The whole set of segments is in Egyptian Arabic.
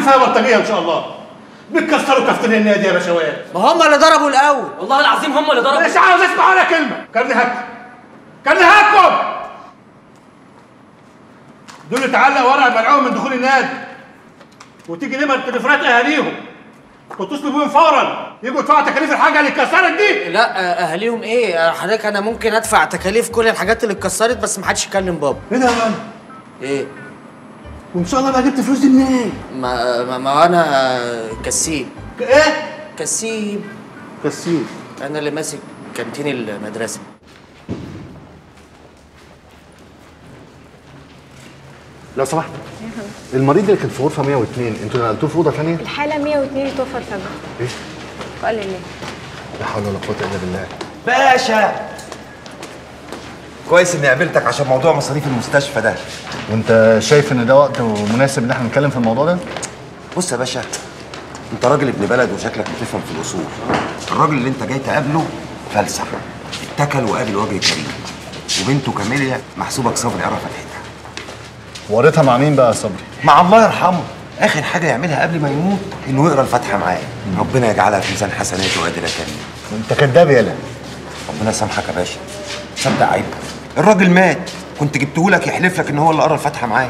فيها بلطجيه ان شاء الله بتكسروا كفتين النادي يا باشوات ما هم اللي ضربوا الاول والله العظيم هم اللي ضربوا مش عاوز اسمع ولا كلمه كرنهاكم كرنهاكم دول اللي تعلق ورق منعهم من دخول النادي وتيجي نمر تليفونات اهاليهم وتصلوا بيهم فورا يجوا يدفعوا تكاليف الحاجه اللي اتكسرت دي لا آه، اهاليهم ايه آه، حضرتك انا ممكن ادفع تكاليف كل الحاجات اللي اتكسرت بس ما حدش يكلم بابا ايه ده يا مان؟ ايه وان شاء الله بقى جبت فلوس دي منين؟ ما ما, ما انا آه، كسيب ايه؟ كسيب كسيب انا اللي ماسك كانتين المدرسه لو سمحت المريض اللي كان في غرفه 102 انتوا نقلتوه في اوضه ثانيه؟ الحالة 102 توفى الفجر ايه؟ قال لله لا حول ولا قوه الا بالله باشا كويس اني قابلتك عشان موضوع مصاريف المستشفى ده وانت شايف ان ده وقت مناسب ان احنا نتكلم في الموضوع ده؟ بص يا باشا انت راجل ابن بلد وشكلك بتفهم في الاصول الراجل اللي انت جاي تقابله فلسع اتكل وقابل وجه كريم وبنته كاميليا محسوبك صبري قرا فتحتها وقريتها مع مين بقى يا صبري؟ مع الله يرحمه اخر حاجه يعملها قبل ما يموت انه يقرا الفاتحه معاه ربنا يجعلها في ميزان حسناته وقادر يا كريم انت كداب يالا ربنا يسامحك يا باشا صدق عيب الراجل مات كنت جبته لك يحلف لك ان هو اللي قرا الفاتحه معايا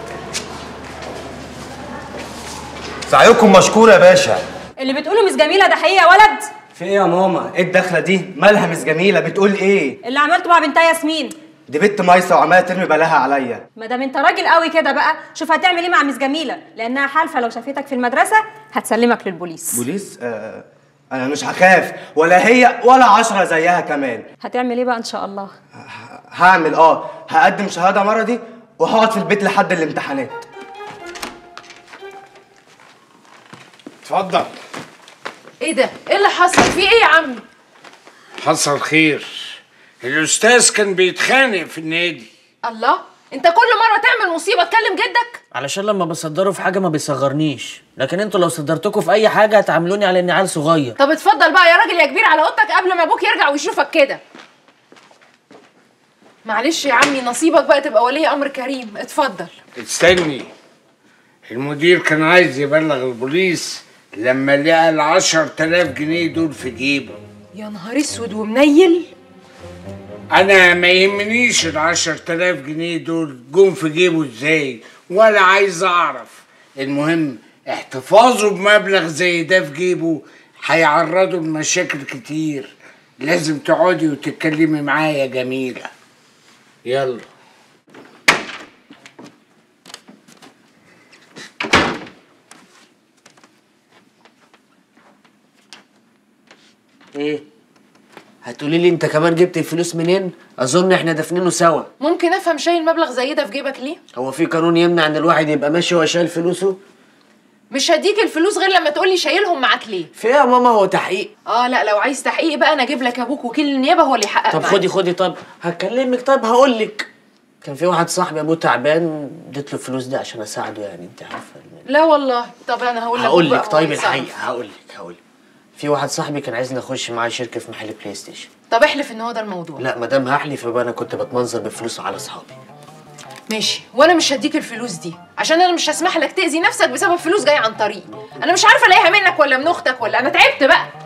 سعيكم مشكور يا باشا اللي بتقوله مش جميلة ده حقيقة يا ولد في ايه يا ماما ايه الدخله دي مالها مش جميله بتقول ايه اللي عملته مع بنتها ياسمين دي بنت مايسه وعماله ترمي بلاها عليا ما دام انت راجل قوي كده بقى شوف هتعمل ايه مع مس جميلة لانها حالفة لو شافتك في المدرسة هتسلمك للبوليس بوليس آه انا مش هخاف ولا هي ولا عشرة زيها كمان هتعمل ايه بقى ان شاء الله هعمل اه هقدم شهاده مرضي وهقعد في البيت لحد الامتحانات اتفضل ايه ده؟ ايه اللي حصل؟ في ايه يا عمي؟ حصل خير الاستاذ كان بيتخانق في النادي الله انت كل مرة تعمل مصيبة تكلم جدك؟ علشان لما بصدره في حاجه ما بيصغرنيش لكن انتوا لو صدرتكم في اي حاجه هتعاملوني على اني عيل صغير طب اتفضل بقى يا راجل يا كبير على اوضتك قبل ما ابوك يرجع ويشوفك كده معلش يا عمي نصيبك بقى تبقى ولي امر كريم اتفضل استني المدير كان عايز يبلغ البوليس لما لقى العشر تلاف جنيه دول في جيبه يا نهار اسود ومنيل انا ما يهمنيش العشر تلاف جنيه دول جم في جيبه ازاي ولا عايز اعرف المهم احتفاظه بمبلغ زي ده في جيبه هيعرضه لمشاكل كتير لازم تقعدي وتتكلمي معايا يا جميلة يلا ايه هتقولي لي انت كمان جبت الفلوس منين اظن احنا دافنينه سوا ممكن افهم شايل مبلغ زي ده في جيبك ليه؟ هو في قانون يمنع ان الواحد يبقى ماشي وهو شايل فلوسه مش هديك الفلوس غير لما تقولي شايلهم معاك ليه؟ في ايه يا ماما هو تحقيق اه لا لو عايز تحقيق بقى انا اجيب لك ابوك وكيل النيابه هو اللي يحقق طب معاك. خدي خدي طب هكلمك طب هقول لك كان في واحد صاحبي ابوه تعبان اديت له الفلوس دي عشان اساعده يعني انت عارفه لا والله طب انا هقول لك هقول بقى لك هو طيب يتصرف. الحقيقه هقول لك هقول لك في واحد صاحبي كان عايزني اخش معاه شركه في محل بلاي ستيشن طب احلف ان هو ده الموضوع لا ما دام هحلف يبقى انا كنت بتمنظر بفلوسه على اصحابي ماشي وانا مش هديك الفلوس دي عشان انا مش هسمح لك تاذي نفسك بسبب فلوس جايه عن طريقي انا مش عارفه الاقيها منك ولا من اختك ولا انا تعبت بقى